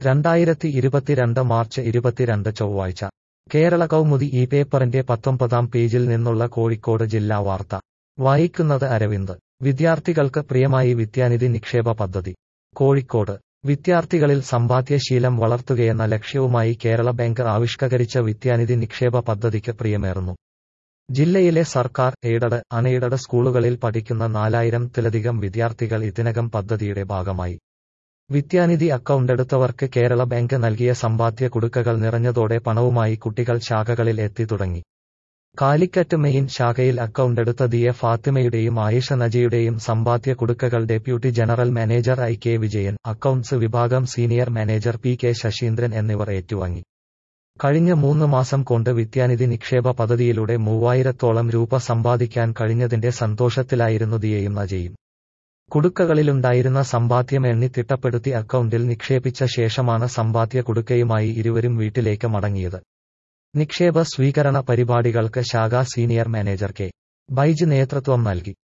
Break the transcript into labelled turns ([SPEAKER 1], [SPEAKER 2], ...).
[SPEAKER 1] രണ്ടായിരത്തി ഇരുപത്തിരണ്ട് മാർച്ച് ഇരുപത്തിരണ്ട് ചൊവ്വാഴ്ച കേരള കൗമുദി ഈ പേപ്പറിന്റെ പത്തൊമ്പതാം പേജിൽ നിന്നുള്ള കോഴിക്കോട് ജില്ലാ വാർത്ത വായിക്കുന്നത് അരവിന്ദ് വിദ്യാർത്ഥികൾക്ക് പ്രിയമായി വിദ്യാനിധി നിക്ഷേപ പദ്ധതി കോഴിക്കോട് വിദ്യാർത്ഥികളിൽ സമ്പാദ്യശീലം വളർത്തുകയെന്ന ലക്ഷ്യവുമായി കേരള ബാങ്ക് ആവിഷ്കരിച്ച വിദ്യാനിധി നിക്ഷേപ പദ്ധതിക്ക് പ്രിയമേറുന്നു ജില്ലയിലെ സർക്കാർ എയ്ഡഡ് അൺഎയ്ഡഡ് സ്കൂളുകളിൽ പഠിക്കുന്ന നാലായിരത്തിലധികം വിദ്യാർത്ഥികൾ ഇതിനകം പദ്ധതിയുടെ ഭാഗമായി വിദ്യാനിധി അക്കൗണ്ട് എടുത്തവർക്ക് കേരള ബാങ്ക് നൽകിയ സമ്പാദ്യ കുടുക്കകൾ നിറഞ്ഞതോടെ പണവുമായി കുട്ടികൾ ശാഖകളിൽ എത്തി തുടങ്ങി കാലിക്കറ്റ് മെയിൻ ശാഖയിൽ അക്കൗണ്ട് എടുത്ത ദിയ ഫാത്തിമയുടെയും ആയിഷ നജിയുടെയും സമ്പാദ്യ കുടുക്കകൾ deputy general manager I K Vijayan accounts വിഭാഗം senior manager P K Sasheendran എന്നിവർ ഏറ്റുവാങ്ങി കഴിഞ്ഞ മൂന്ന് മാസം കൊണ്ട് വിദ്യാനിധി നിക്ഷേപ പദ്ധതിയിലൂടെ മൂവായിരത്തോളം രൂപ സമ്പാദിക്കാൻ കഴിഞ്ഞതിന്റെ സന്തോഷത്തിലായിരുന്നു ദിയയും നജയും കുടുക്കകളിലുണ്ടായിരുന്ന സമ്പാദ്യം എണ്ണി തിട്ടപ്പെടുത്തി അക്കൗണ്ടിൽ നിക്ഷേപിച്ച ശേഷമാണ് സമ്പാദ്യ കുടുക്കയുമായി ഇരുവരും വീട്ടിലേക്ക് മടങ്ങിയത് നിക്ഷേപ സ്വീകരണ പരിപാടികൾക്ക് ശാഖാ സീനിയർ മാനേജർ കെ ബൈജ് നേതൃത്വം നൽകി